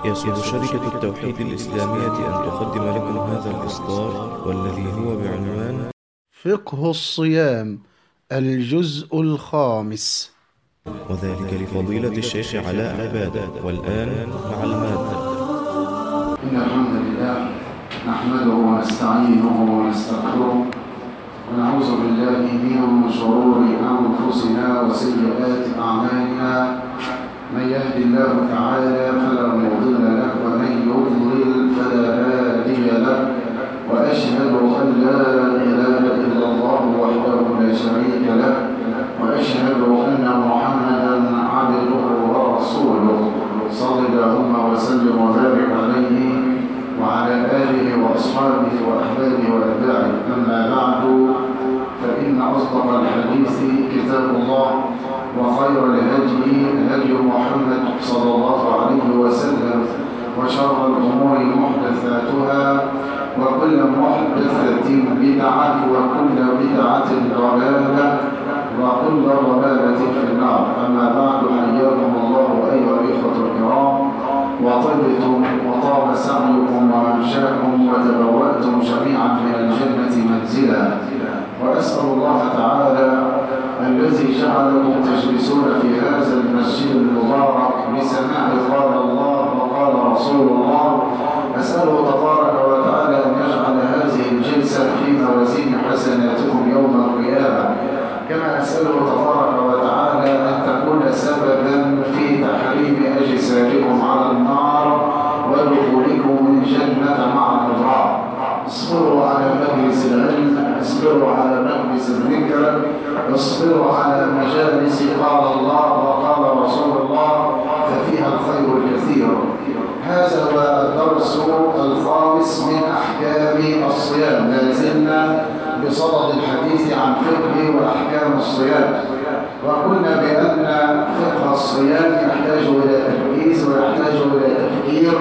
يسر شركة التوحيد الإسلامية أن تقدم لكم هذا الإصدار والذي هو بعنوان فقه الصيام الجزء الخامس وذلك لفضيلة الشيخ علاء عبادة والآن مع المادة إن الحمد لله نحمده ونستعينه ونستغفره ونعوذ بالله من شرور أنفسنا وسيئات أعمالنا من يهد الله تعالى فلا مضل له ومن يضلل فلا هادي له وأشهد أن لا إله إلا الله وحده لا شريك له وأشهد أن محمدا عبده ورسوله صل اللهم وسلم وبارك عليه وعلى آله وأصحابه وأحبابه وأتباعه أما بعد فإن أصدق الحديث كتاب الله وخير الهدي هدي محمد صلى الله عليه وسلم وشر الأمور محدثاتها وكل محدثة بدعة وكل بدعة ضلالة وكل ضلالة في النار أما بعد حياكم الله أيها الإخوة الكرام وطبتم وطاب سعيكم وممشاكم وتبوأتم جميعا من الجنة منزلا وأسأل الله تعالى الذي جعلكم تجلسون في هذا المسجد المبارك بسماع قال الله وقال رسول الله أسأله تبارك وتعالى أن يجعل هذه الجلسة في موازين حسناتكم يوم القيامة كما أسأله تبارك وتعالى أن تكون سببا في تحريم أجسادكم على النار ودخولكم الجنة مع الأبرار اصبروا على مجلس العلم اصبروا على مجلس الذكر اصبروا على مجالس قال الله وقال رسول الله ففيها الخير الكثير هذا هو الدرس الخامس من أحكام الصيام لا زلنا بصدد الحديث عن فقه وأحكام الصيام وقلنا بأن فقه الصيام يحتاج إلى تركيز ويحتاج إلى تفكير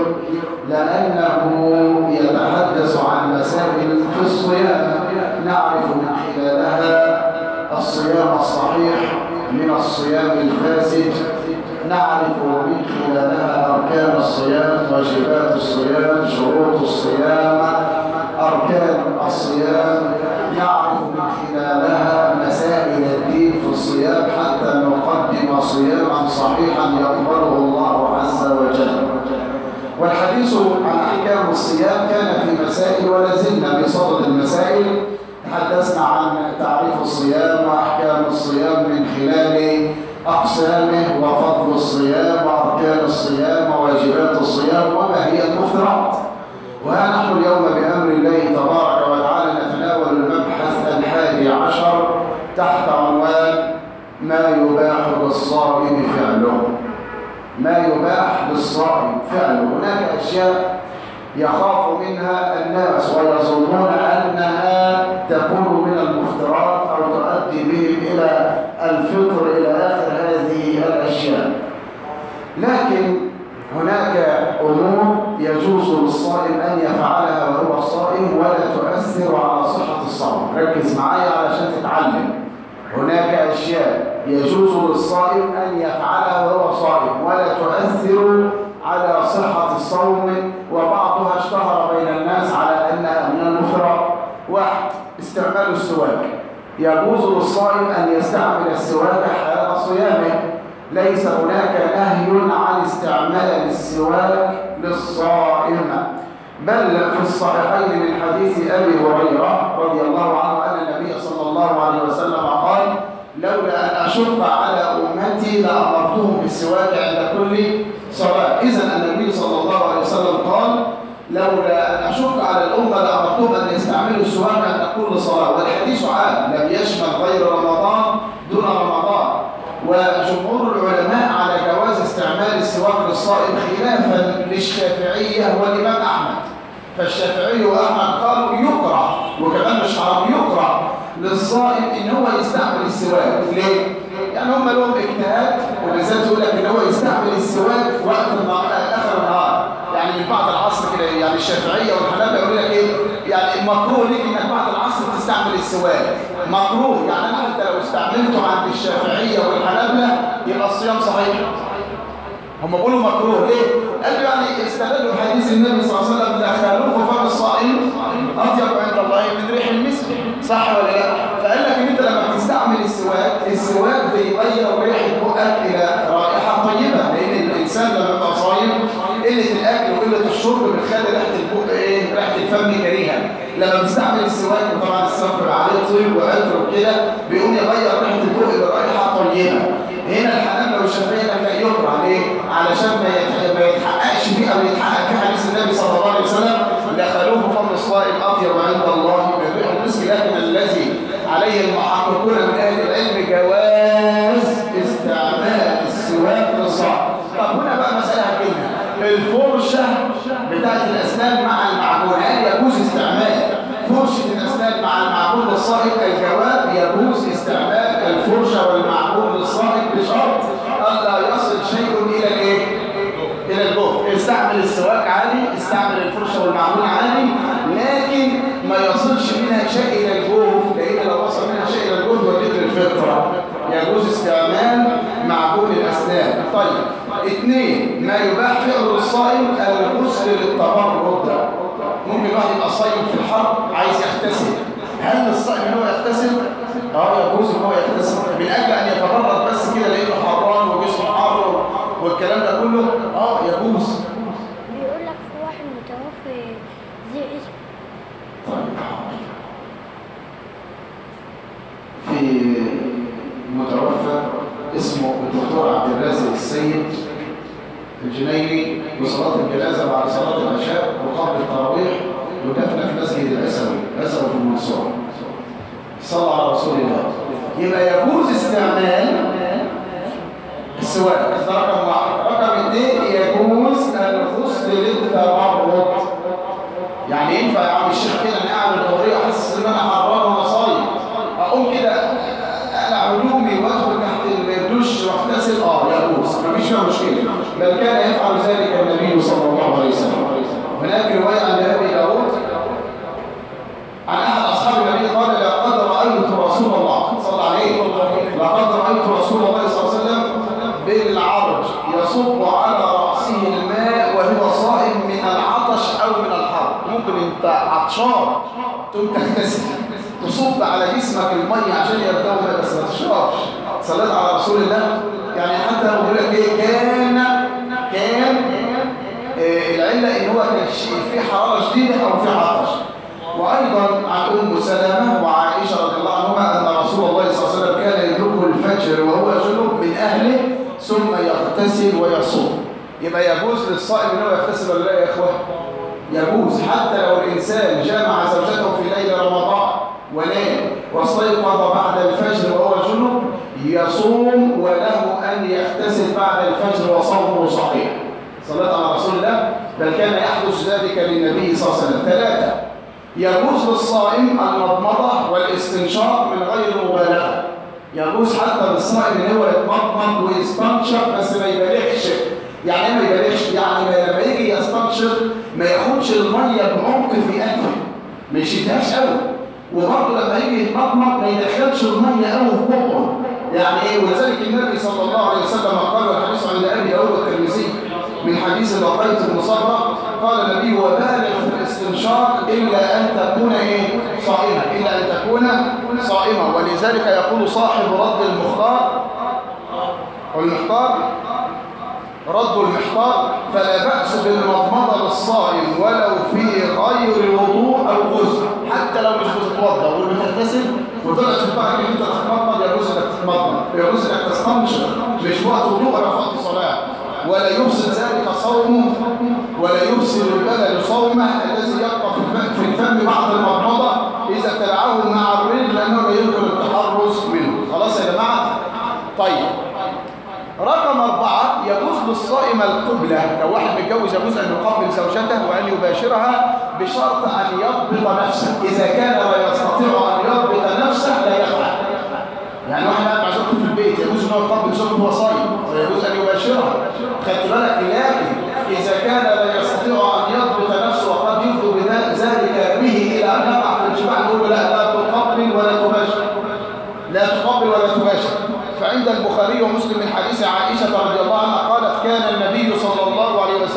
لأنه يتحدث عن مسائل في الصيام نعرف من خلالها الصيام الصحيح من الصيام الفاسد نعرف من خلالها أركان الصيام واجبات الصيام شروط الصيام أركان الصيام نعرف من خلالها مسائل الدين في الصيام حتى نقدم صياما صحيحا يقبله الله عز وجل والحديث عن أحكام الصيام كان في مسائل ولا زلنا بصدد المسائل تحدثنا عن تعريف الصيام وأحكام الصيام من خلال أقسامه وفضل الصيام وأركان الصيام وواجبات الصيام وما هي المفترات وها نحن اليوم بأمر الله تبارك وتعالى نتناول المبحث الحادي عشر تحت عنوان ما يباح للصائم فعله ما يباح للصائم فعله هناك أشياء يخاف منها الناس ويظنون أنها تكون من المفترات أو تؤدي بهم إلى الفطر إلى آخر هذه الأشياء لكن هناك أمور يجوز للصائم أن يفعلها وهو صائم ولا تؤثر على صحة الصوم ركز معايا علشان تتعلم هناك أشياء يجوز للصائم أن يفعلها وهو صائم ولا تؤثر على صحة الصوم وبعضها اشتهر بين الناس على أنها من المفترات واحد استعمال السواك يجوز للصائم أن يستعمل السواك حال صيامه ليس هناك نهي عن استعمال السواك للصائم بل في الصحيحين من حديث أبي هريرة رضي الله عنه أن النبي صلى الله عليه وسلم قال لولا أن أشق على أمتي لأمرتهم بالسواك عند كل صلاة إذا النبي صلى الله عليه وسلم قال لولا أن أشق على الأمة لأمرتهم أن يستعملوا السواك عند كل صلاة والحديث عام لم يشمل غير رمضان دون رمضان وجمهور العلماء على جواز استعمال السواك للصائم خلافا للشافعية والإمام أحمد فالشافعي وأحمد قالوا يكره وكمان مش حرام يكره للصائم إن هو يستعمل السواك ليه؟ يعني هم لهم اجتهاد ولذلك يقول لك إن هو يستعمل السواك وقت النهار آخر النهار يعني بعد العصر كده يعني الشافعية والحنابلة يقول لك إيه؟ يعني مكروه ليك إنك بعد العصر تستعمل السواك مكروه يعني أنا حتى لو استعملته عند الشافعية والحنابلة يبقى الصيام صحيح هم بيقولوا مكروه ليه؟ قال له يعني استدلوا حديث النبي صلى الله عليه وسلم لا خالوه فم الصائم اطيب عند الله من ريح المسك صح ولا لا فقال لك ان انت لما بتستعمل السواك السواك بيغير ريحه بقك الى رائحه طيبه لان الانسان لما يبقى صايم قله الاكل وقله الشرب بتخلي ريحه البق ايه ريحه الفم كريهه لما بتستعمل السواك وطبعا السواك بيبقى عليه طيب وعطر وكده بيقوم يغير ريحه البق لرائحه طيبه هنا الحنابلة والشافعية لا يكره ليه؟ علشان ما يتح- ما يتحققش فيه او يتحقق في حديث النبي صلى الله عليه وسلم لا خلوه فم الصائم اطيب عند الله من ريح المسك لكن الذي عليه المحققون من اهل العلم جواز استعمال السواك للصائم طب هنا بقى مسألة هتجيبها الفرشة بتاعت الأسنان مع المعجون هل يجوز استعمال فرشة الأسنان مع المعجون للصائم الجواب يجوز استعمال الفرشة والمعجون للصائم بشرط ألا يصل شيء إلى الإيه؟ إلى الجوف استعمل السواك عادي استعمل الفرشة والمعجون عادي لكن ما يصلش منها شيء إلى الجوف لأن لو وصل منها شيء إلى الجوف وديك الفطرة يجوز استعمال معجون الأسنان طيب اثنين ما يباح فعل الصائم الغسل للتبرد ممكن الواحد يبقى صايم في الحر عايز يغتسل هل الصائم ان هو يغتسل؟ اه يجوز ان هو يغتسل من اجل ان يتبرد بس كده لانه حران وجسمه حر والكلام ده كله اه يجوز بيقول لك في واحد متوفي زي اسم طيب في متوفى اسمه الدكتور عبد الرازق السيد الجنيني وصلاة الجنازة بعد صلاة العشاء وقبل التراويح ودفن في مسجد الأسوي أسوي في المنصورة صلى على رسول الله يبقى يجوز استعمال السواك ده رقم واحد رقم اثنين يجوز الغسل للتبرد يعني ينفع يا عم الشيخ كده انا قاعد الظهريه احس ان انا حران وانا صايم اقوم كده اقلع هدومي وادخل تحت الدش واغتسل اه يجوز مفيش فيها مشكله بل كان يفعل ذلك النبي صلى الله عليه وسلم هناك روايه عن ابي داود عن احد اصحاب النبي قال لقد رايت رسول الله صلى الله عليه لقد رايت رسول الله صلى الله عليه وسلم بالعرج يصب على راسه الماء وهو صائم من العطش او من الحر ممكن انت عطشان تقوم تغتسل تصب على جسمك الميه عشان يرتوي ماء بس ما تشربش صليت على رسول الله يعني حتى لو بيقول لك ايه كان كان آه، العله ان هو كان شيء في حراره شديده او في عطش وايضا عن ام سلمه وعائشه رضي الله عنهما ان رسول الله صلى الله عليه وسلم كان يدركه الفجر وهو جنب من اهله ثم يغتسل ويصوم يبقى يجوز للصائم ان هو يغتسل ولا لا يا اخوه يجوز حتى لو الانسان جامع زوجته في ليل رمضان ونام واستيقظ بعد الفجر وهو جنب يصوم وله ان يغتسل بعد الفجر وصومه صحيح صلاه على رسول الله بل كان يحدث ذلك للنبي صلى الله عليه وسلم ثلاثه يجوز للصائم المضمضة والاستنشاق من غير مبالغة يجوز حتى للصائم ان هو يتمضمض ويستنشق بس ما يبالغش يعني ايه ما يبالغش يعني ما لما يجي يستنشق ما ياخدش الميه بعمق في انفه ما يشدهاش قوي وبرضه لما يجي يتمضمض ما يدخلش الميه قوي في بقه يعني ايه ولذلك النبي صلى الله عليه وسلم قال الحديث عند ابي داود والترمذي من حديث بقيت بن صبرة قال النبي وبالغ في الاستنشاق إلا أن تكون إيه؟ صائمة إلا أن تكون صائمة ولذلك يقول صاحب رد المختار والمختار رد المحتار فلا بأس بالمضمضة للصائم ولو في غير وضوء أو غسل حتى لو مش بتتوضا وبتغتسل وطلعت في دماغك ان انت تتمضمض يجوز انك تتمضمض يجوز انك تستنشق مش وقت وضوء ولا وقت صلاه ولا يفسد ذلك صومه ولا يفسد البدن صومه الذي يبقى في الفم, في الفم بعد المضمضه اذا ابتلعه مع الرجل لانه يمكن التحرز منه خلاص يا جماعه طيب رقم أربعة يجوز للصائم القبلة لو واحد متجوز يجوز أن يقبل زوجته وأن يباشرها بشرط أن يضبط نفسه إذا كان لا يستطيع أن يضبط نفسه لا يفعل يعني واحد قاعد مع زوجته في البيت يجوز أنه يقبل زوجته وهو صايم ويجوز أن يباشرها خدت بالك لكن إذا كان لا يستطيع أن يضبط نفسه وقد يفضي ذلك به إلى أن يقع في الجماع نقول له لا لا تقبل ولا تباشر لا تقبل ولا تباشر فعند البخاري ومسلم من حديث عائشة رضي الله عنها قالت كان النبي صلى الله عليه وسلم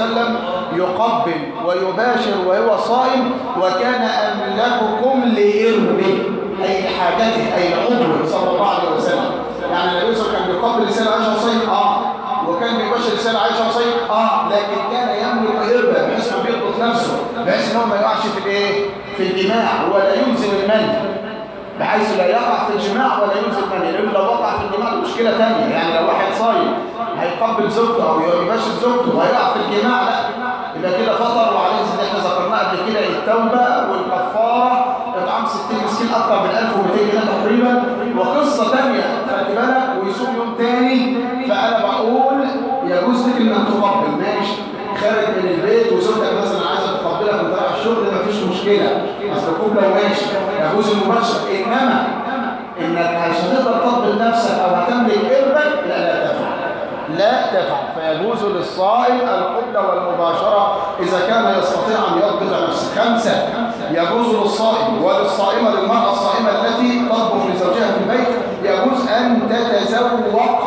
وسلم يقبل ويباشر وهو صائم وكان أملككم لإربه أي لحاجته أي لعضوه صلى الله عليه وسلم يعني النبي صلى الله عليه وسلم كان بيقبل لسان عائشة صيم اه وكان بيباشر لسان عائشة صيم اه لكن كان يملك إربه بحيث انه بيضبط نفسه بحيث ان هو ما يقعش في الايه في الجماع ولا يلزم المني بحيث لا يقع في الجماع ولا ينزل المني لأنه لو وقع في الجماع دي مشكلة تانية يعني لو واحد صايم هيقبل زوجته أو يباشر زوجته وهيقع في الجماع لا يبقى كده فطر وعليه زي احنا ذكرناه قبل كده التوبة والكفارة إطعام 60 مسكين أكثر من 1200 جنيه تقريبا وقصة تانية خدت بالك ويصوم يوم تاني فأنا بقول يجوز لك إنك تقبل ماشي خارج من البيت وزوجتك مثلا عايزة تقبلك وانت رايح الشغل مفيش مشكلة اصل القبلة وماشي يجوز المباشرة إنما إنك مش هتقدر تقبل نفسك أو هتملك قربك لا لا تفعل لا تفعل فيجوز للصائم القبلة والمباشرة إذا كان يستطيع أن يضبط نفسه خمسة يجوز للصائم وللصائمة للمرأة الصائمة التي تطبخ لزوجها في البيت يجوز أن تتذوق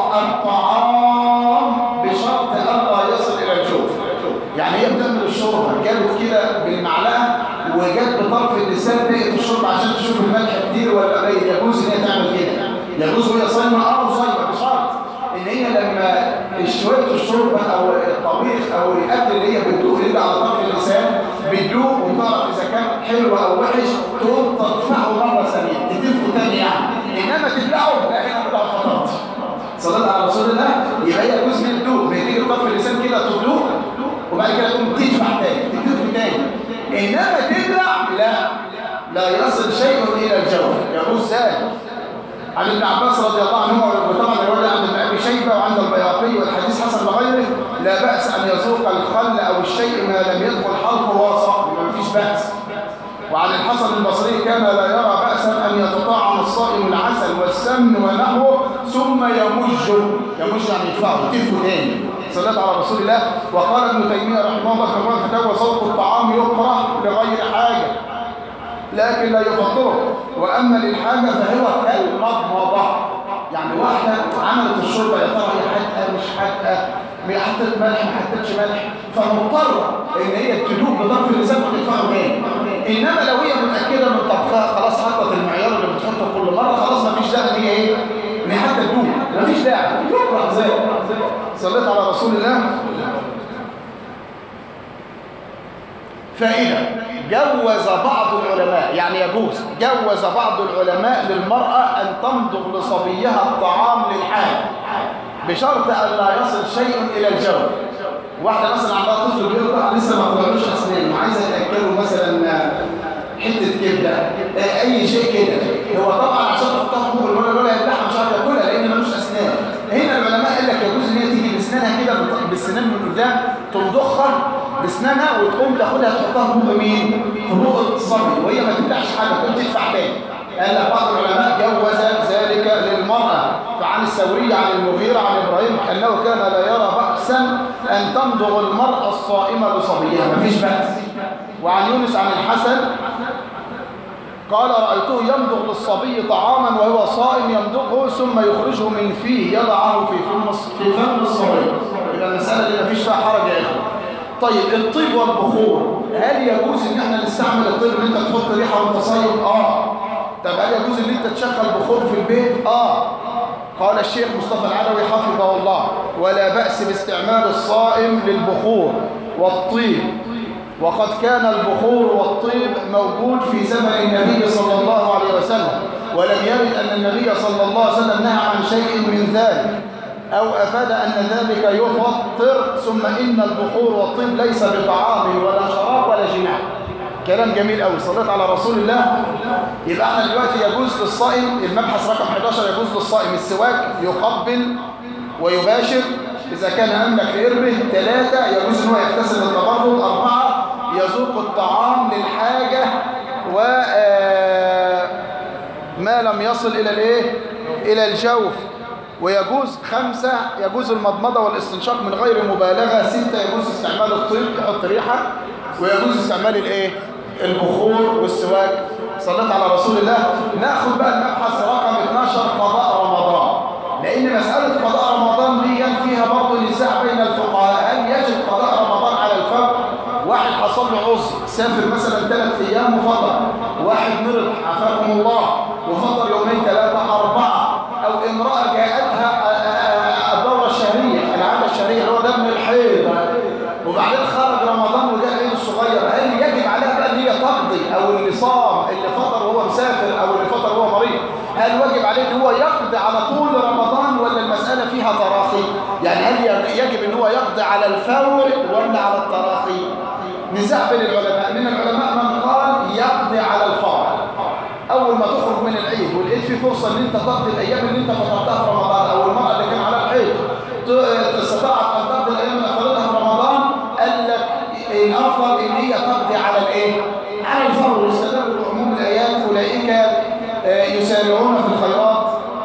الطعام بشرط ألا يصل إلى الجوف يعني هي بتعمل الشوربه جابت كده بالمعلقه وجت بطرف اللسان بقت الشوربه عشان تشوف الملح كتير ولا قليل يجوز ان هي تعمل كده يجوز وهي صايمه اه صايمه بشرط ان هي لما شويه الشوربه او الطبيخ او الاكل اللي هي بتدوق اللي على طرف اللسان بتدوق وتعرف اذا كان حلو او وحش تقوم تدفعه مره ثانيه تدفه تاني يعني انما تبلعه لا هنا بلع فقط صلى على رسول الله يبقى هي جزء من الدوق بتيجي بطرف اللسان كده تدوق وبعد كده تقوم تدفع تاني تدفع تاني انما تبلع لا لا يصل شيء الى الجوف يجوز ذلك عن ابن عباس رضي الله عنه وطبعا الروايه عند ابن ابي شيبه وعند البياقي والحديث حسن لغيره لا باس ان يذوق الخل او الشيء ما لم يدخل حلقه وسط ما فيش باس وعن الحسن البصري كان لا يرى بأسا أن يتطعم الصائم العسل والسمن ونحوه ثم يمج يمج يعني يدفعه يتفه تاني صلى على رسول الله وقال ابن تيمية رحمه الله في مجموعة الفتاوى صوت الطعام يكره لغير حاجة لكن لا يفطره وأما للحاجة فهو كالمضمضة يعني واحدة عملت الشوربة يا ترى هي حادقة مش حادقة حطت ملح ما حطتش ملح فمضطرة ان هي تدوب بطرف اللسان وتدفعه تاني انما لو هي متاكده من طبخها خلاص حطت المعيار اللي بتحطه كل مره خلاص ما فيش داعي ان هي ايه ان هي حتى تدوب ما فيش داعي يكره زي صليت على رسول الله فائده جوز بعض العلماء يعني يجوز جوز بعض العلماء للمرأة أن تمضغ لصبيها الطعام للحال بشرط أن لا يصل شيء إلى الجو واحدة مثلا عندها طفل بيرضع لسه ما طلعلوش أسنان وعايزة تأكله مثلا حتة كبدة أي شيء كده هو طبعا عشان تحطها فوق الولد الولد يبلعها مش عارف ياكلها لأن ملوش أسنان هنا العلماء قال لك يجوز إن هي تيجي بسنانها كده بالسنان من قدام تمضخها بسنانها وتقوم تاخدها تحطها فوق مين؟ فوق الصبي وهي ما تبلعش حاجة تقوم تدفع تاني قال لك بعض العلماء جوز ذلك للمرأة فعن الثوري عن المغيرة عن إبراهيم أنه كان لا يرى بأسا أن تمضغ المرأة الصائمة لصبيها مفيش بأس وعن يونس عن الحسن قال رأيته يمضغ للصبي طعاما وهو صائم يمضغه ثم يخرجه من فيه يضعه في فم في فم الصبي يبقى المسألة دي مفيش فيها حرج يا إخوة طيب الطيب والبخور هل يجوز ان احنا نستعمل الطيب ان انت تحط ريحه وانت صايم اه طب هل يجوز ان انت تشغل بخور في البيت اه قال الشيخ مصطفى العدوي حفظه الله ولا بأس باستعمال الصائم للبخور والطيب وقد كان البخور والطيب موجود في زمن النبي صلى الله عليه وسلم ولم يرد أن النبي صلى الله عليه وسلم نهى عن شيء من ذلك أو أفاد أن ذلك يفطر ثم إن البخور والطيب ليس بطعام ولا شراب ولا جماع كلام جميل قوي صليت على رسول الله يبقى احنا دلوقتي يجوز للصائم المبحث رقم 11 يجوز للصائم السواك يقبل ويباشر إذا كان أملك لإربه ثلاثة يجوز أنه يغتسل للتبرد أربعة يذوق الطعام للحاجة و ما لم يصل إلى الإيه؟ إلى الجوف ويجوز خمسة يجوز المضمضة والاستنشاق من غير مبالغة ستة يجوز استعمال الطيب يحط ريحة ويجوز استعمال الايه البخور والسواك صليت على رسول الله ناخد بقى المبحث رقم 12 قضاء رمضان لان مسألة قضاء رمضان دي فيها برضه نزاع بين الفقهاء هل يجب قضاء رمضان على واحد حصل له عذر سافر مثلا ثلاث ايام وفطر واحد مرض عافاكم الله وفطر يومين ثلاثه اربعه او امراه جاءتها آه، آه، الدوره الشهريه العاده الشهريه اللي هو دم الحيض وبعدين خرج رمضان وجاء العيد الصغير هل يجب عليها بقى ان هي تقضي او اللي صام اللي فطر وهو مسافر او اللي فطر وهو مريض هل واجب عليه ان هو يقضي على طول رمضان ولا المساله فيها تراخي يعني هل يجب ان هو يقضي على الفور ولا على التراخي نزاع بين العلماء من العلماء من قال يقضي على الفور اول ما تخرج من العيد والعيد في فرصه ان انت تقضي الايام اللي انت فطرتها في رمضان او المراه اللي كان على الحيض ت- استطاعت ان تقضي الايام اللي فطرتها في رمضان قال لك الافضل ان هي تقضي على الايه على الفور واستدلوا بعموم الايات اولئك آه، يسارعون في الخيرات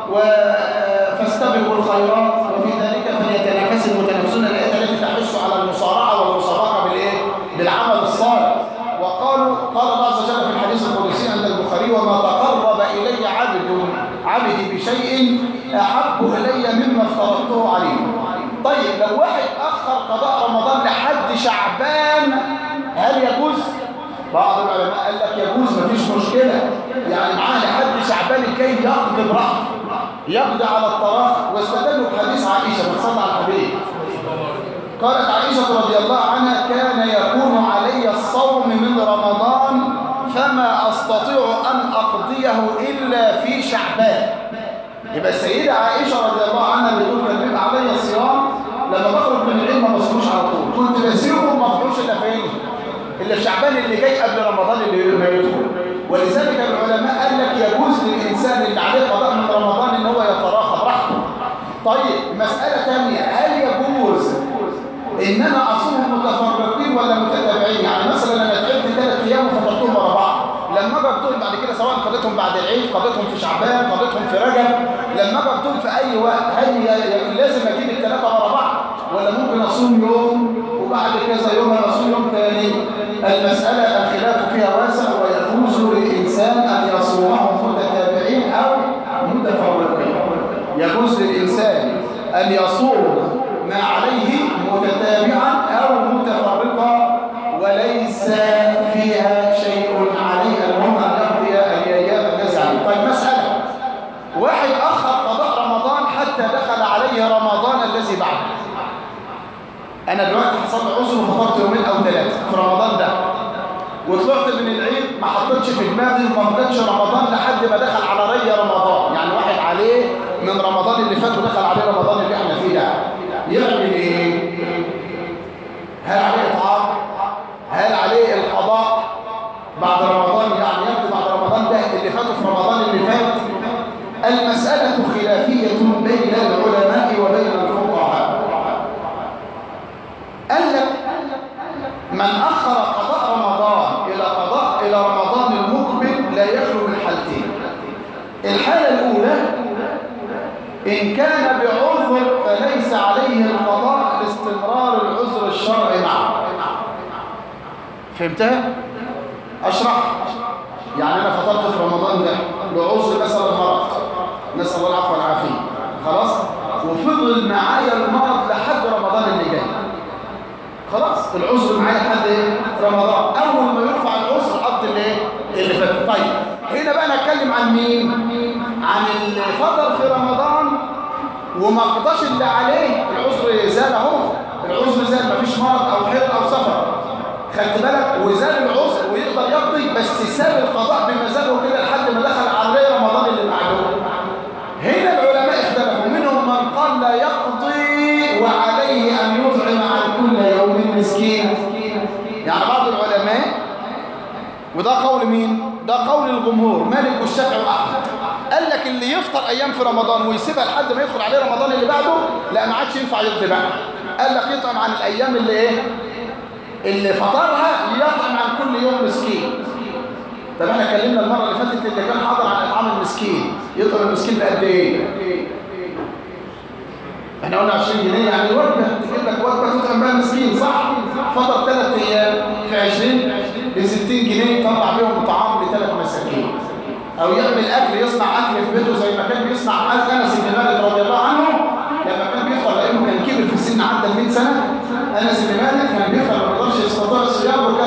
و- فاستبقوا الخيرات وفي ذلك فليتنافس المتنافسون الايات التي تحث على المصارعه والمسابقه بالايه بالعمل الصالح وقالوا قال الله عز وجل في الحديث القدسي عند البخاري وما تقرب الي عبد عبدي بشيء احب الي مما افترضته عليه طيب لو واحد اخر قضاء رمضان لحد شعبان هل يجوز بعض العلماء قال لك يجوز مفيش مشكلة يعني معاه لحد شعبان الجاي يقضي براحته يقضي على الطراخ واستدلوا بحديث عائشة من صلى على الحبيب قالت عائشة رضي الله عنها كان يكون علي الصوم من رمضان فما أستطيع أن أقضيه إلا في شعبان يبقى السيدة عائشة رضي الله عنها بتقول كان بيبقى عليا الصيام لما بخرج من العيد ما بصومش على طول كنت بسيبه وما بخرجش الا فين؟ اللي في شعبان اللي جاي قبل رمضان اللي ما يدخل ولذلك العلماء قال لك يجوز للإنسان اللي عليه قضاء من رمضان ان هو يتراخى براحته طيب مسألة ثانية هل يجوز ان انا اصوم متفرقين ولا متتابعين يعني مثلا انا تعبت ثلاث ايام وفطرتهم ورا بعض لما اجي اقضيهم بعد كده سواء قضيتهم بعد العيد قضيتهم في شعبان قضيتهم في رجب لما اجي اقضيهم في اي وقت هل ي- لازم اجيب الثلاثه ورا بعض ولا ممكن اصوم يوم وبعد كذا يوم أنا اصوم يوم ثاني المساله الخلاف فيها واسع ويجوز للانسان ان يصومهم متتابعين او متفرقين يجوز للانسان ان يصوم ما عليه متتابعا او متفرقا وليس فيها شيء عليه المهم ان يقضي الايام الذي عليه طيب مساله واحد اخر قضاء رمضان حتى دخل عليه رمضان الذي بعده انا دلوقتي حصل لي عذر وفطرت يومين او ثلاثه في رمضان ده وطلعت من العيد ما حطيتش في دماغي وما بدأتش رمضان لحد ما دخل على ري رمضان يعني واحد عليه من رمضان اللي فات ودخل عليه رمضان اللي احنا فيه ده يعمل ايه هل عليه اطعام هل عليه القضاء بعد رمضان يعني يقضي بعد رمضان ده اللي فاته في رمضان اللي فات المسألة خلافية بين العلماء وبين الفقهاء قال لك من أخر قضاء رمضان إلى قضاء إلى رمضان المقبل لا يخلو من حالتين الحالة الأولى إن كان بعذر فليس عليه القضاء لاستمرار العذر الشرعي معه فهمتها؟ أشرح يعني أنا فطرت في رمضان ده لعذر مثلا مرض نسأل الله العفو والعافية خلاص؟ وفضل معايا المرض لحد رمضان اللي جاي خلاص العذر معايا لحد ايه رمضان اول ما يرفع العذر قضي الايه اللي فات طيب هنا بقى نتكلم عن مين عن اللي فطر في رمضان وما قضاش اللي عليه العذر زال اهو العذر زال مفيش مرض او حيض او سفر خدت بالك وزال العذر ويقدر يقضي بس ساب القضاء بمزاجه كده لحد ما دخل عليه رمضان اللي بعده هنا العلماء اختلفوا منهم من قال لا يقضي وعليه أن يطعم عن كل يوم مسكين يعني بعض العلماء وده قول مين؟ ده قول الجمهور مالك والشافعي وأحمد قال لك اللي يفطر أيام في رمضان ويسيبها لحد ما يدخل عليه رمضان اللي بعده لا ما عادش ينفع يقضي بقى قال لك يطعم عن الأيام اللي إيه؟ اللي فطرها يطعم عن كل يوم مسكين طب احنا اتكلمنا المره اللي فاتت اللي كان حاضر عن اطعام المسكين يطعم المسكين بقد ايه احنا قلنا 20 جنيه يعني وجبه تجيب لك وجبه تطعم بها مسكين صح فطر ثلاث ايام في 20 ب 60 جنيه يطلع بيهم طعام لثلاث مساكين او يعمل اكل يصنع اكل في بيته زي ما كان بيصنع انس بن مالك رضي الله عنه لما كان بيفطر لانه كان كبر في السن عدى ال 100 سنه انس بن مالك كان بيفطر ما بيقدرش يستطيع الصيام وكان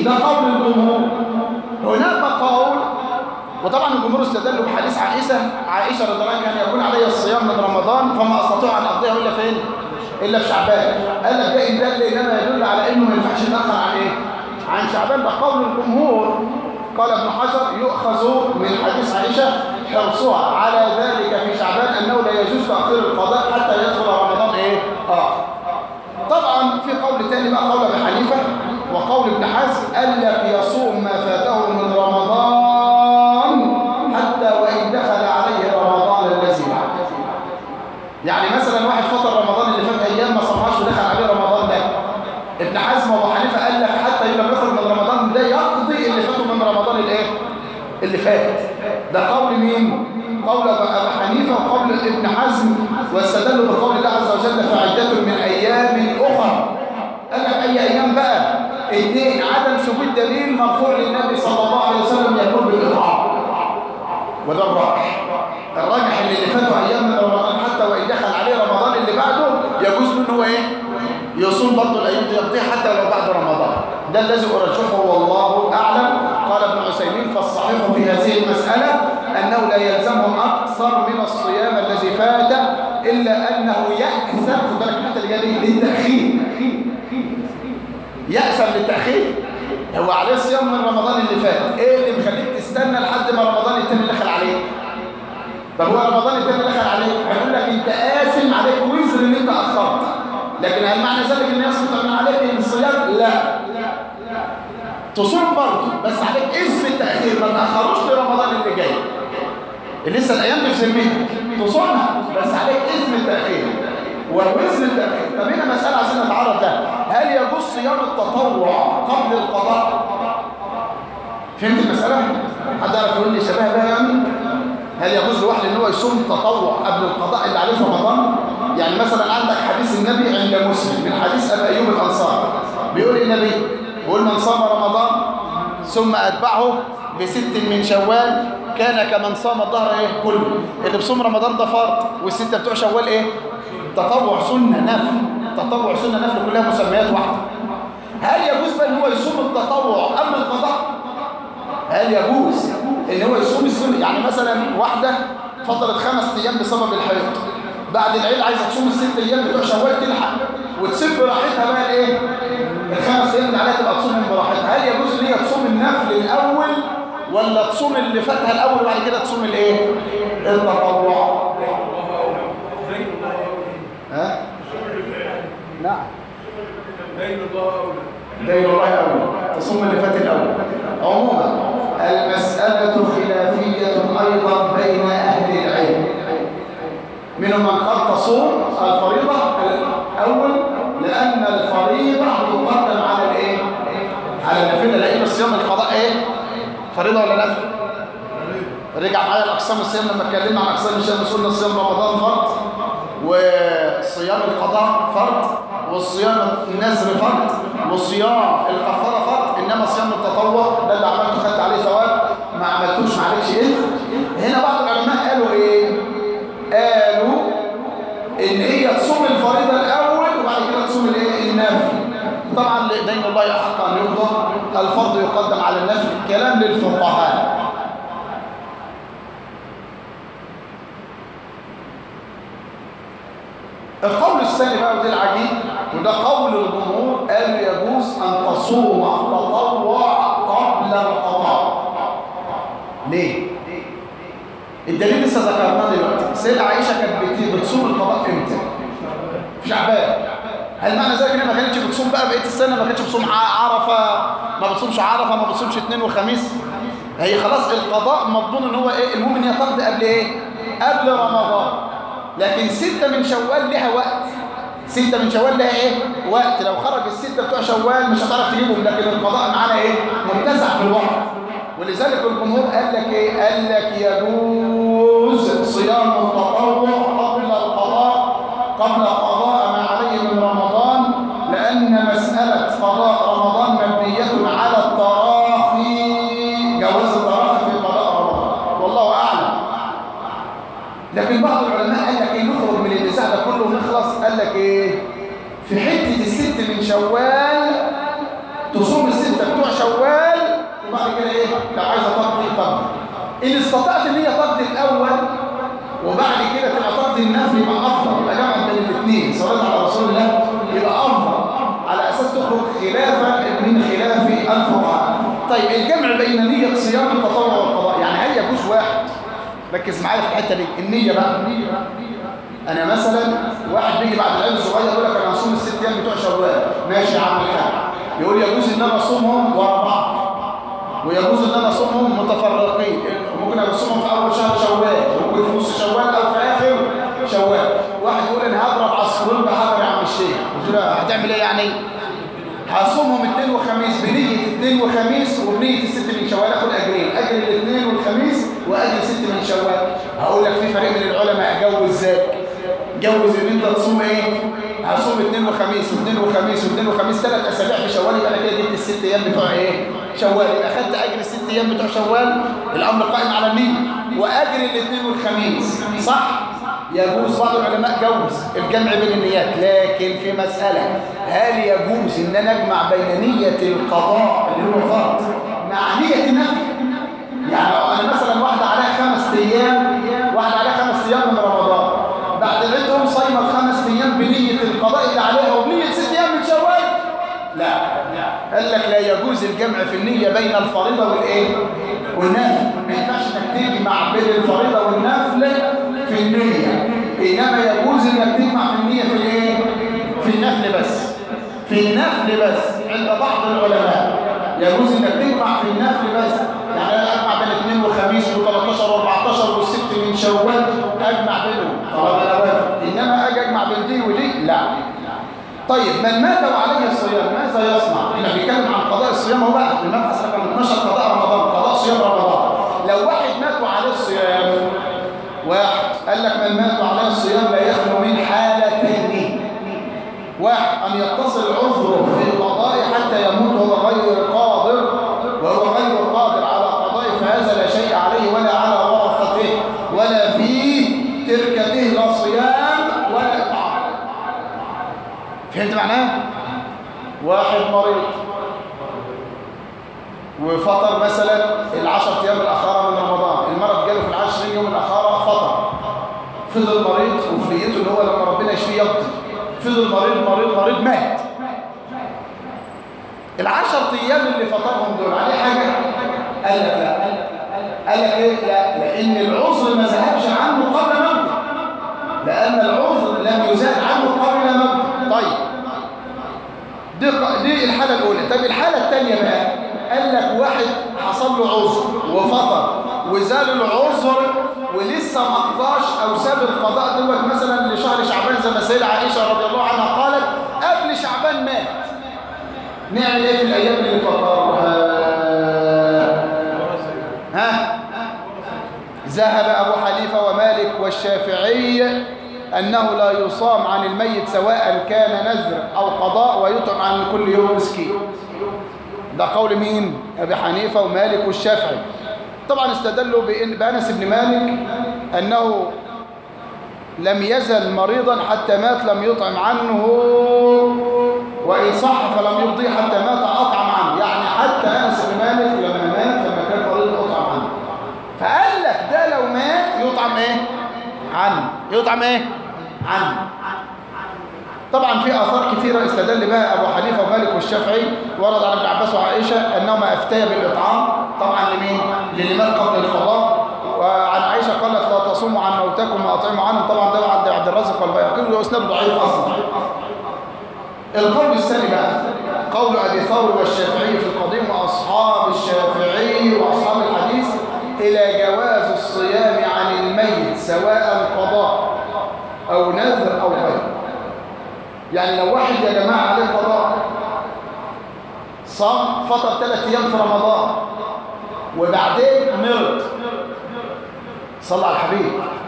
ده قول الجمهور هناك قول وطبعا الجمهور استدلوا بحديث عائشة عائشة رضي الله عنها كان يكون علي الصيام من رمضان فما استطيع ان اقضيها الا فين الا في شعبان قال لك ده ان دل انما يدل على انه ما ينفعش ناخر عن ايه عن شعبان ده قول الجمهور قال ابن حجر يؤخذ من حديث عائشة حرصها على ذلك في شعبان انه لا يجوز تاخير القضاء حتى يدخل رمضان ايه اه طبعا في قول تاني بقى قول ابي حنيفه وقول ابن حزم قال لك يصوم ما فاته من رمضان حتى وان دخل عليه رمضان الذي بعده يعني مثلا واحد فطر رمضان اللي فات ايام ما صامهاش ودخل عليه رمضان ده ابن حزم وابو حنيفه قال لك حتى لما يخرج من رمضان ده يقضي اللي فاته من رمضان الايه اللي فات ده قول مين قول ابو حنيفه وقول ابن حزم واستدلوا بقول الله عز وجل فعدة من ايام اخرى قال لك اي ايام بقى اثنين عدم ثبوت دليل مرفوع للنبي صلى الله عليه وسلم يكون بالاطعام وده الراجح الراجح اللي اللي فاتوا ايام من رمضان حتى وان دخل عليه رمضان اللي بعده يجوز له ان هو ايه يصوم برضه الايام دي يقضيها حتى لو بعد رمضان ده الذي ارجحه والله اعلم قال ابن عثيمين فالصحيح في هذه المساله انه لا يلزمه اكثر من الصيام الذي فات الا انه ياثم خد بالك من اللي جاي للتاخير يأثم للتأخير هو عليه صيام من رمضان اللي فات ايه اللي مخليك تستنى لحد ما رمضان التاني دخل عليك طب هو رمضان التاني دخل عليك هيقول لك انت آثم عليك وزر ان انت اخرت لكن هل معنى ذلك ان يسقط من عليك الصيام لا تصوم برضه بس عليك اسم التأخير ما تأخروش لرمضان اللي جاي اللي لسه الايام دي في ذمتك تصومها بس عليك اسم التأخير ووزن التأخير طب هنا مسألة عايزين نتعرض لها هل يجوز صيام التطوع قبل القضاء فهمت المسألة؟ حد يعرف يقول لي شبه بها يعني؟ هل يجوز لواحد ان هو يصوم تطوع قبل القضاء اللي عليه في رمضان؟ يعني مثلا عندك حديث النبي عند مسلم من حديث ابي ايوب الانصار بيقول النبي بيقول من صام رمضان ثم اتبعه بست من شوال كان كمن صام الظهر ايه كله اللي بصوم رمضان ده فرض والسته بتوع شوال ايه تطوع سنة نفل تطوع سنة نفل كلها مسميات واحدة هل يجوز بقى ان هو يصوم التطوع قبل القضاء هل يجوز ان هو يصوم السنة يعني مثلا واحدة فطرت خمس ايام بسبب الحيض بعد العيد عايزة تصوم الست ايام بتوع شوال تلحق وتسيب براحتها بقى الايه الخمس ايام اللي عليها تبقى تصوم براحتها هل يجوز ان هي تصوم النفل الاول ولا تصوم اللي فاتها الاول وبعد كده تصوم الايه التطوع ها؟ نعم دين الله أولى دين الله أولى تصوم اللي فات الأول عموما المسألة خلافية أيضا بين أهل العلم منهم من قال تصوم الفريضة الأول لأن الفريضة تقدم على الإيه؟ على النافلة لأن الصيام القضاء إيه؟ فريضة ولا نفل؟ رجع معايا الأقسام الصيام لما اتكلمنا عن أقسام الصيام قلنا صيام رمضان فرض وصيام القضاء فرض والصيام النذر فرض وصيام الكفاره فرض انما صيام التطوع ده اللي عملته خدت عليه ثواب ما عملتوش ما عليكش ايه هنا بعض العلماء قالوا ايه قالوا ان هي تصوم الفريضه الاول وبعد كده تصوم الايه النافل طبعا دين الله يحق ان يقضى الفرض يقدم على النفل كلام للفقهاء القول الثاني بقى وده العجيب وده قول الجمهور قالوا يجوز أن تصوم التطوع قبل القضاء ليه؟ الدليل لسه ذكرناه دلوقتي السيدة عائشة كانت بتصوم القضاء امتى؟ في شعبان هل معنى ذلك انها ما كانتش بتصوم بقى بقيه السنه ما كانتش بتصوم عرفه ما بتصومش عرفه ما بتصومش اثنين وخميس هي خلاص القضاء مضمون ان هو ايه المهم ان هي تقضي قبل ايه قبل رمضان لكن ستة من شوال لها وقت ستة من شوال لها ايه وقت لو خرج الستة بتوع شوال مش هتعرف تجيبهم لكن القضاء معانا ايه متسع في الوقت ولذلك الجمهور قال لك ايه قال لك يجوز صيام التطوع قبل القضاء قبل قضاء ما عليه من رمضان لأن مسألة قضاء رمضان مبنية على التراخي جواز التراخي في قضاء رمضان والله أعلم لكن بعض العلماء قال لك ايه نخرج من النزاع ده كله ونخلص قال لك ايه في حته الست من شوال تصوم الستة بتوع شوال بعد كده ايه لو عايزه تقضي تقضي ان استطعت ان هي تقضي الاول وبعد كده تبقى تقضي النفل يبقى افضل يبقى جمع بين الاثنين صلاه على رسول الله يبقى افضل على اساس تخرج خلافا من خلاف الفقهاء طيب الجمع بين نيه صيام التطوع والقضاء يعني هل يجوز واحد ركز معايا في الحته دي النيه بقى انا مثلا واحد بيجي بعد العيد الصغير يقول لك انا هصوم الست ايام بتوع شوال ماشي يا عم الحاج يقول يجوز ان انا اصومهم ورا بعض ويجوز ان انا اصومهم متفرقين ممكن اصومهم في اول شهر شوال وممكن في نص شوال او في اخر شوال واحد يقول انا هضرب عصفورين بحجر يا عم الشيخ قلت له هتعمل ايه يعني هصومهم اثنين وخميس بنية اثنين وخميس وبنية الست من شوال اخد اجرين اجر الاثنين والخميس واجر ست من شوال هقول لك في فريق من العلماء جوز ذاك جوز ان انت تصوم ايه هصوم اثنين وخميس واثنين وخميس واثنين وخميس ثلاث اسابيع في شوال يبقى انا كده جبت الست ايام بتوع ايه شوال يبقى اخدت اجر الست ايام بتوع شوال الامر قائم على النية واجر الاثنين والخميس صح يجوز بعض العلماء جوز الجمع بين النيات لكن في مسألة هل يجوز ان انا اجمع بين نية القضاء اللي هو فرض مع نية النفي يعني انا مثلا واحدة عليها خمس ايام واحدة عليها خمس ايام من رمضان بعد العيد صايمة خمس ايام بنية القضاء اللي عليها وبنية ست ايام من شوال لا قال لك لا يجوز الجمع في النية بين الفريضة والايه والنفل ما ينفعش انك تجمع بين الفريضة والنفل في النية إنما يجوز انك تجمع في النية في الايه في النفل بس في النفل بس عند بعض العلماء يجوز انك تجمع في النفل بس يعني انا اجمع بين اثنين وخميس و13 و14 والست من شوال اجمع بينهم طالما انا وافق انما اجي اجمع بين دي ودي لا طيب من مات وعليه الصيام ماذا يصنع؟ احنا بنتكلم عن قضاء الصيام هو بقى المبحث رقم 12 قضاء رمضان قضاء صيام رمضان لو واحد مات وعليه الصيام واحد قال لك من مات وعليه الصيام لا يخلو من حالتين واحد أن يتصل عذره في القضاء حتى يموت وهو غير قادر وهو غير قادر على قضاء فهذا لا شيء عليه ولا على ورثته ولا في تركته لا صيام ولا إطعام فهمت معناه؟ واحد مريض وفطر مثلا العشر ايام الاخيره من رمضان المرض جاله في العشر يوم الاخيره فطر فضل مريض وفي نيته ان هو لما ربنا يشفيه يقضي فضل مريض مريض مريض مات العشر ايام اللي فطرهم دول عليه حاجه قال لك لا قال لك ايه لا لان العذر ما ذهبش عنه قبل موته لان العذر لم يزال عنه قبل موته طيب دي, دي الحاله الاولى طب الحاله الثانيه بقى قال لك واحد حصل له عذر وفطر وزال العذر ولسه ما قضاش او ساب القضاء دوت مثلا لشهر شعبان زي ما سيدة عائشه رضي الله عنها قالت قبل شعبان مات نعمل ايه في الايام اللي فطرها ها ذهب ابو حنيفه ومالك والشافعي أنه لا يصام عن الميت سواء كان نذر أو قضاء ويطعم عن كل يوم مسكين ده قول مين؟ أبي حنيفة ومالك والشافعي طبعا استدلوا بإن بأنس بن مالك أنه لم يزل مريضا حتى مات لم يطعم عنه وإن صح فلم يرضي حتى مات أطعم عنه يعني حتى أنس بن مالك لما مات لما كان مريض أطعم عنه فقال لك ده لو مات يطعم إيه؟ عنه يطعم إيه؟ عنه طبعا في آثار كثيرة استدل بها أبو حنيفة ومالك والشافعي ورد عن ابن عباس وعائشة أنهما أفتيا بالإطعام طبعا لمين؟ للي مات قبل القضاء وعن عائشة قالت لا تصوموا عن موتاكم وأطعموا عنهم طبعا ده عند عبد الرازق والبيهقي وإسناد ضعيف أصلا القول الثاني بقى قول أبي ثور والشافعي في القديم وأصحاب الشافعي وأصحاب الحديث إلى جواز الصيام عن الميت سواء قضاء أو نذر أو غير يعني لو واحد يا جماعة عليه قضاء صام فطر ثلاث أيام في رمضان وبعدين مرض صلى على الحبيب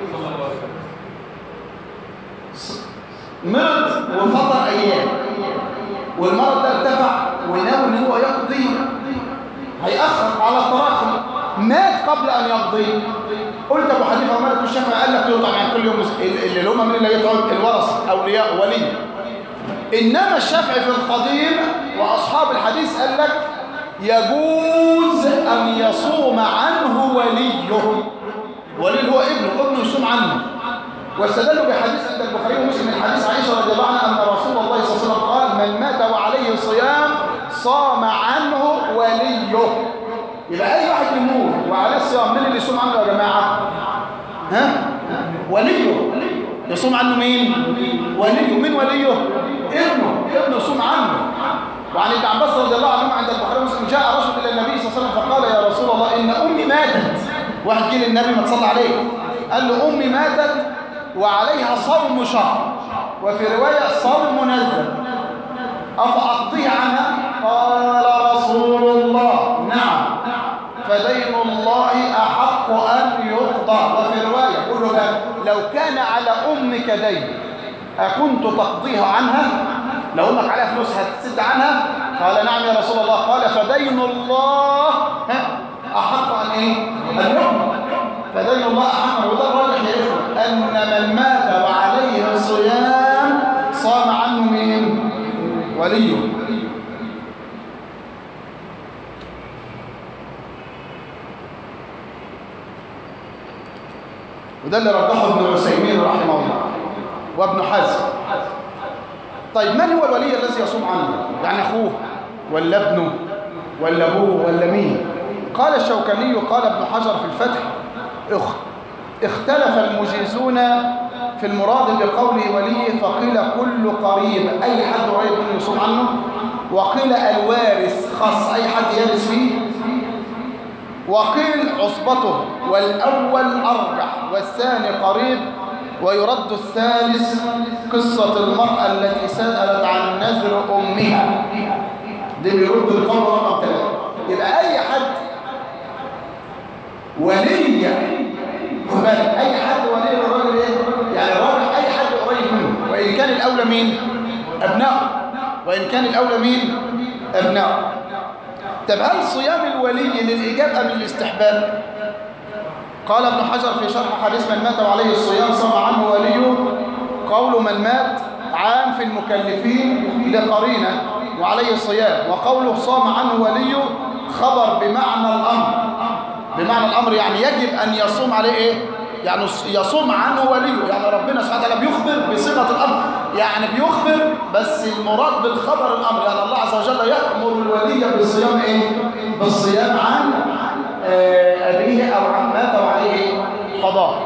مرض وفطر أيام والمرض ده ارتفع وناوي ان هو يقضي هيأخر على التراخي مات قبل أن يقضي قلت أبو حنيفة ومالك والشافعي قال لك يطعم عن كل يوم اللي هم من اللي يطعم الورثة أولياء ولي إنما الشافعي في القديم وأصحاب الحديث قال لك يجوز أن يصوم عنه وليه وليه هو ابنه ابنه يصوم عنه واستدلوا بحديث عند البخاري ومسلم من حديث عائشة رضي الله عنها أن رسول الله صلى الله عليه وسلم قال من مات وعليه صيام صام عنه وليه يبقى أي واحد يموت وعليه صيام من اللي يصوم عنه يا جماعة ها وليه يصوم عنه مين وليه مين وليه ابنه ابنه يصوم عنه وعن ابن عباس رضي الله عنهما عند البخاري ومسلم جاء رجل الى النبي صلى الله عليه وسلم فقال يا رسول الله ان امي ماتت واحد جه للنبي ما تصلى عليه قال له امي ماتت وعليها صوم شهر وفي روايه صوم نذر افاقضيها عنها قال رسول الله نعم فدين الله احق ان يقضى وفي روايه يقول له بقى، لو كان على امك دين اكنت تقضيها عنها لو امك عليها فلوس هتسد عنها قال نعم يا رسول الله قال فدين الله ها، احق ان ايه ان يقضى فدين الله احق وده الراجح يا اخوه ان من مات وعليه صيام صام عنه مين وليه وده اللي رجحه ابن عثيمين رحمه الله وابن حزم طيب من هو الولي الذي يصوم عنه يعني اخوه ولا ابنه ولا ابوه ولا مين قال الشوكاني قال ابن حجر في الفتح اخ اختلف المجيزون في المراد بقوله ولي فقيل كل قريب اي حد قريب منه يصوم عنه وقيل الوارث خاص اي حد يرث فيه وقيل عصبته والأول أرجح والثاني قريب ويرد الثالث قصة المرأة التي سألت عن نذر أمها دي بيرد القول رقم ثلاثة يبقى أي حد ولي خد بالك أي حد ولي للراجل إيه؟ يعني الراجل أي حد قريب منه وإن كان الأولى مين؟ أبنائه وإن كان الأولى مين؟ أبنائه طب هل صيام الولي للإيجاب أم للاستحباب؟ قال ابن حجر في شرح حديث من مات وعليه الصيام صام عنه وليه قول من مات عام في المكلفين لقرينة وعليه الصيام وقوله صام عنه وليه خبر بمعنى الأمر بمعنى الأمر يعني يجب أن يصوم عليه إيه؟ يعني يصوم عنه وليه يعني ربنا سبحانه وتعالى بيخبر بصيغة الأمر يعني بيخبر بس المراد بالخبر الأمر يعني الله عز وجل يأمر الولي بالصيام إيه؟ بالصيام عن آه، أبيه أو عن مات وعليه قضاء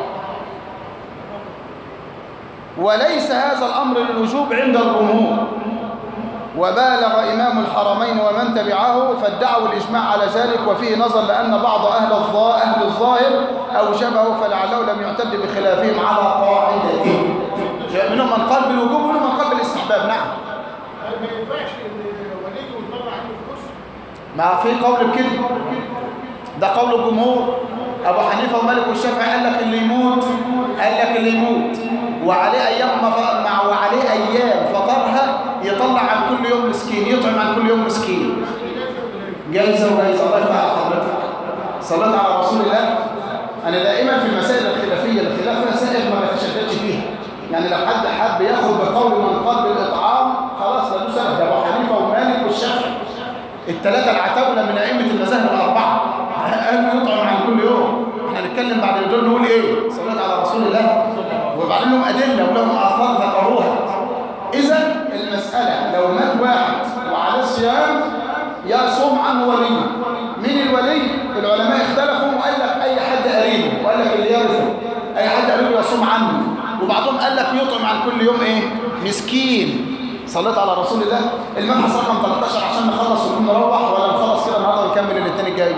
وليس هذا الأمر للوجوب عند الجمهور وبالغ إمام الحرمين ومن تبعه فادعوا الإجماع على ذلك وفيه نظر لأن بعض أهل الظا- أهل الظاهر أوجبه فلعله لم يعتد بخلافهم على قاعدته منهم من قال بالوجوب ومنهم من قال بالاستحباب نعم ما ينفعش ان ولي يطلع عنه فلوس ما في قول بكده ده قول الجمهور ابو حنيفه ومالك والشافعي قال لك اللي يموت قال لك اللي يموت وعليه ايام ما ف- مع وعليه ايام فطرها يطلع عن كل يوم مسكين يطعم عن كل يوم مسكين جايزه وجايزه الله يفتح على حضرتك صليت على رسول الله انا دائما في المسائل الخلافيه الخلاف فيها سائغ ما بتشددش فيها يعني لو حد حب ياخد بقول من قال بالاطعام خلاص ده له سبب ده ابو حنيفه ومالك والشافعي الثلاثة العتاولة من أئمة المذاهب الأربعة قالوا يطعم عن كل يوم احنا هنتكلم بعد دول نقول ايه صلاة على رسول الله وبعدين لهم أدلة ولهم آثار ذكروها إذا المسألة لو مات واحد وعليه صيام يصوم عنه ولي مين الولي؟ العلماء اختلفوا وقال لك أي حد قريبه وقال لك اللي يرثه أي حد قريبه يصوم عنه وبعضهم قال لك يطعم عن كل يوم ايه؟ مسكين صليت على رسول الله المبحث رقم 13 عشان نخلص ونقوم نروح ولا نخلص كده النهارده ونكمل الاثنين الجاي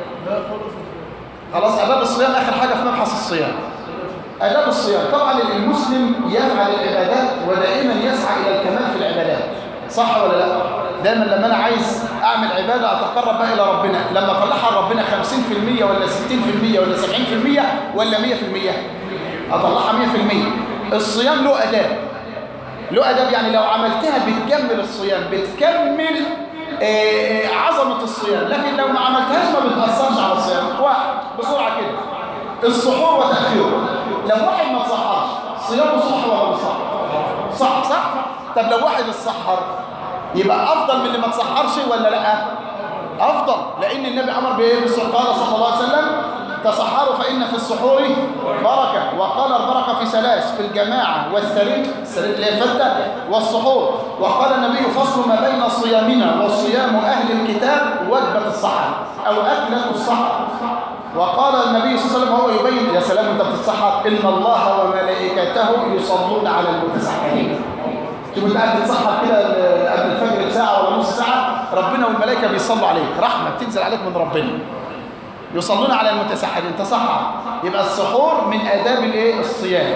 خلاص اداب الصيام اخر حاجه في مبحث الصيام اداب الصيام طبعا المسلم يفعل العبادات ودائما يسعى الى الكمال في العبادات صح ولا لا دايما لما انا عايز اعمل عباده اتقرب بقى الى ربنا لما اطلعها لربنا 50% ولا 60% ولا 70% ولا 100% اطلعها 100% الصيام له اداب له اداب يعني لو عملتها بتكمل الصيام بتكمل آه، عظمه الصيام لكن لو ما عملتهاش ما بتاثرش على الصيام واحد بسرعه كده السحور وتاخيره لو واحد ما تصحرش صيامه صح ولا مش صح صح صح طب لو واحد اتسحر يبقى افضل من اللي ما تصحرش ولا لا افضل لان النبي امر بايه بالسحور قال صلى الله عليه وسلم تصحروا فان في السحور بركه وقال البركه في ثلاث في الجماعه والثريد الثريد اللي هي الفته والسحور وقال النبي فصل ما بين صيامنا وصيام اهل الكتاب وجبه السحر او اكله السحر وقال النبي صلى الله عليه وسلم وهو يبين يا سلام انت بتتسحر ان الله وملائكته يصلون على المتسحرين تبقى انت قاعد تتسحر كده قبل الفجر بساعه ولا نص ساعه ربنا والملائكه بيصلوا عليك رحمه بتنزل عليك من ربنا يصلون على المتسحرين تسحر يبقى السحور من آداب الايه الصيام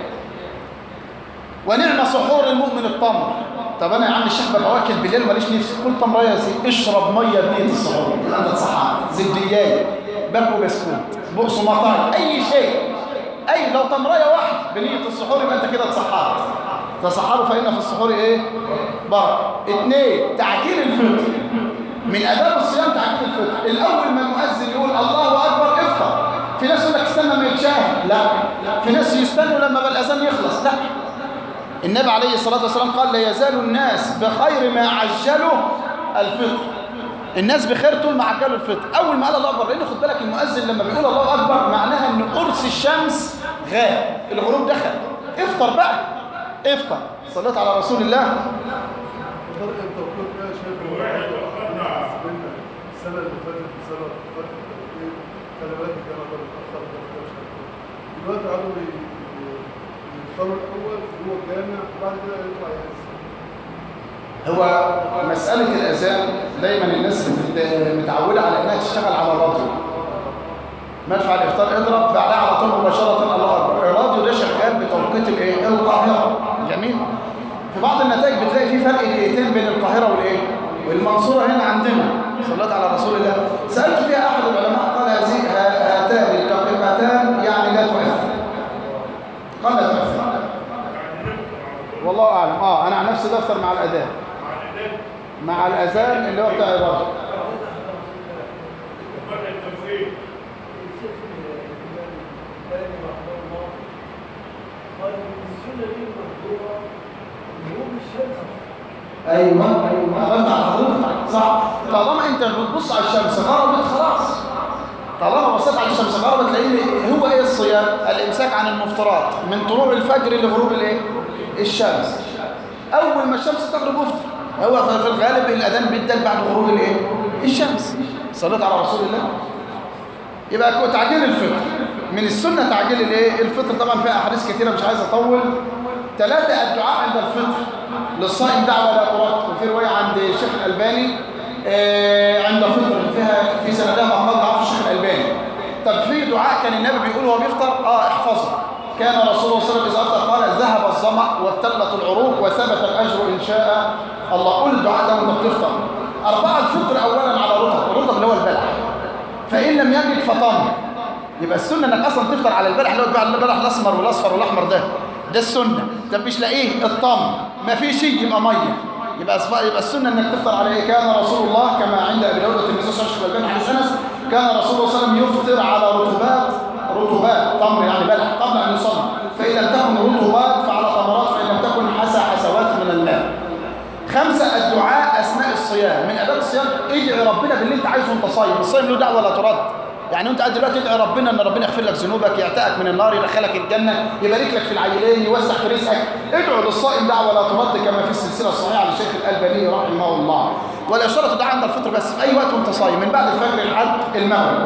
ونعم سحور المؤمن التمر طب انا يا عم الشيخ ببقى واكل بالليل ماليش نفسي كل تمريه يا سيدي اشرب ميه بنيه السحور يبقى انت تصحر زبديات باكو بسكوت بقسماطات اي شيء اي لو تمريه واحده بنيه السحور يبقى انت كده تصحرت تصحروا فإن في السحور ايه بركه اثنين تعجيل الفطر من آداب الصيام تعجيل الفطر الأول ما المؤذن يقول الله أكبر افطر في ناس يقول لك استنى ما يتشاهد لا في ناس يستنوا لما الأذان يخلص لا النبي عليه الصلاة والسلام قال لا يزال الناس بخير ما عجلوا الفطر الناس بخير طول ما عجلوا الفطر أول ما قال الله أكبر لأن خد بالك المؤذن لما بيقول الله أكبر معناها أن قرص الشمس غاب الغروب دخل افطر بقى افطر صليت على رسول الله فرق انت وكل كده شايف الموضوع السنه اللي فاتت السنه اللي فاتت ايه خلي بالك الجامعه ده متاخر ده مش عارف ايه. دلوقتي قعدوا ي- ي- يفطروا الاول جوه الجامع وبعد كده يطلع يعز هو مسألة الأذان دايما الناس بتت- متعودة على إنها تشتغل على الراديو مدفع الإفطار اضرب بعدها على طول مباشرة الله أكبر الراديو ده شغال بتوقيت الإيه؟ القاهرة جميل في بعض النتائج بتلاقي في فرق دقيقتين بين القاهرة والإيه؟ والمنصورة هنا عندنا صليت على رسول الله سألت فيها أحد العلماء قال هذه ها- هاتان الدقيقتان يعني لا تؤثر قال لا تؤثر والله أعلم آه أنا عن نفسي بفطر مع الأذان مع الأذان اللي هو بتاع الراديو ايوه عملت على حضرتك صح طالما انت بتبص على الشمس غربت خلاص طالما بصيت على الشمس غربت لان هو ايه الصيام الامساك عن المفطرات من طلوع الفجر لغروب الايه الشمس اول ما الشمس تغرب افطر هو في الغالب الاذان بيدل بعد غروب الايه الشمس صليت على رسول الله يبقى كو- تعجيل الفطر من السنة تعجيل الايه الفطر طبعا فيها احاديث كتيرة مش عايز اطول ثلاثة الدعاء عند الفطر للصائم دعوة لا ترد وفي رواية عند الشيخ الألباني آه، عند فطر فيها في سندها مقال ضعف الشيخ الألباني طب في دعاء كان النبي بيقول وهو بيفطر اه احفظه كان رسول الله صلى الله عليه وسلم إذا أفطر قال ذهب الظمأ وابتلت العروق وثبت الأجر إن شاء الله قول الدعاء ده وأنت بتفطر أربعة الفطر أولا على رطب الرطب اللي هو البلح فإن لم يجد فطمر يبقى السنة انك اصلا تفطر على البلح اللي هو بتاع البلح الاسمر والاصفر والاحمر ده ده السنة طب مش لاقيه الطم ما في شيء يبقى ميه يبقى أصف- يبقى السنة انك تفطر على ايه كان رسول الله كما عند ابي داود والترمذي صلى الله عليه وسلم حديث انس كان رسول الله صلى الله عليه وسلم يفطر على رطوبات رطوبات تمر يعني بلح قبل ان يصلي فان لم تكن رطوبات فعلى تمرات فان لم تكن حسى حسوات من الماء خمسة الدعاء أثناء الصيام من أداب الصيام ادعي ربنا باللي أنت عايزه وأنت صايم الصيام له دعوة لا ترد يعني أنت قاعد دلوقتي ادعي ربنا إن ربنا يغفر لك ذنوبك يعتقك من النار يدخلك الجنة يبارك لك في العيلين يوسع في رزقك ادعو للصائم دعوة لا ترد كما في السلسلة الصحيحة للشيخ الألباني رحمه الله ولا شرط دعاء عند الفطر بس في أي وقت وأنت صايم من بعد الفجر لحد المغرب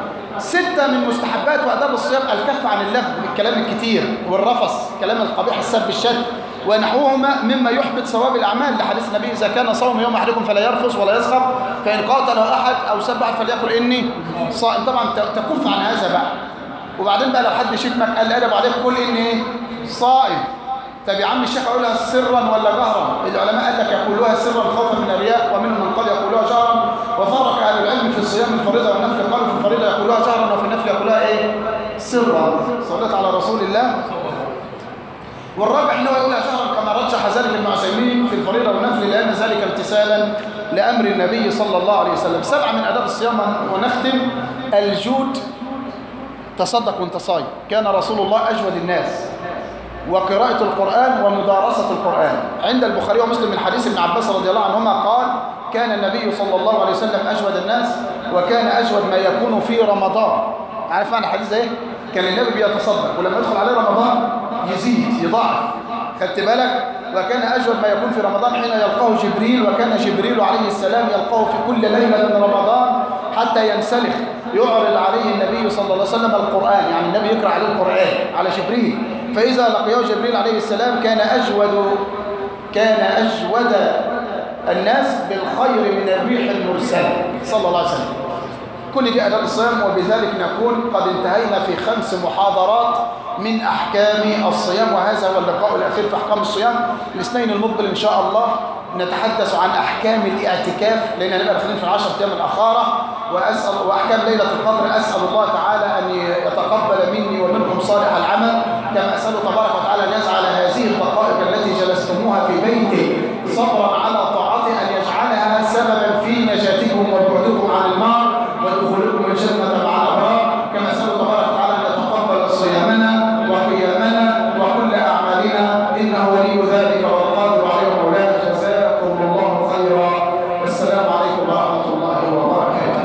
ستة من مستحبات وأداب الصيام الكف عن اللغو الكلام الكتير والرفث كلام القبيح السب الشد ونحوهما مما يحبط ثواب الأعمال لحديث النبي إذا كان صوم يوم أحدكم فلا يرفث ولا يسخب فإن قاتله أحد أو سب أحد فليقل إني صائم طبعا ت- تكف عن هذا بقى وبعدين بقى لو حد شتمك قال أدب عليك قل إني صائم طب يا عم الشيخ أقولها سرا ولا جهرا العلماء قال لك يقولوها سرا خوفا من الرياء ومنهم من قال يقولوها جهرا وفرق أهل العلم في الصيام الفريضة والنفل قالوا في الفريضة يقولوها جهرا وفي النفل يقولوها إيه سرا صليت على رسول الله والراجح ان هو يقولها جهرا كما رجح ذلك ابن عثيمين في الفريضه والنفل لان ذلك امتثالا لامر النبي صلى الله عليه وسلم سبعه من اداب الصيام ونختم الجود تصدق وانت صايم كان رسول الله اجود الناس وقراءة القرآن ومدارسة القرآن عند البخاري ومسلم من حديث ابن عباس رضي الله عنهما قال كان النبي صلى الله عليه وسلم أجود الناس وكان أجود ما يكون في رمضان عارف معنى الحديث ايه؟ كان النبي بيتصدق ولما يدخل عليه رمضان يزيد يضاعف خدت بالك وكان أجود ما يكون في رمضان حين يلقاه جبريل وكان جبريل عليه السلام يلقاه في كل ليلة من رمضان حتى ينسلخ يعرض عليه النبي صلى الله عليه وسلم القرآن يعني النبي يقرأ عليه القرآن على جبريل فإذا لقيه جبريل عليه السلام كان أجود كان أجود الناس بالخير من الريح المرسلة صلى الله عليه وسلم كل دي أداب الصيام وبذلك نكون قد انتهينا في خمس محاضرات من أحكام الصيام وهذا هو اللقاء الأخير في أحكام الصيام الاثنين المقبل إن شاء الله نتحدث عن أحكام الاعتكاف لأن هنبقى داخلين في العشر أيام الأخارة وأسأل وأحكام ليلة القدر أسأل الله تعالى أن يتقبل مني ومنكم صالح العمل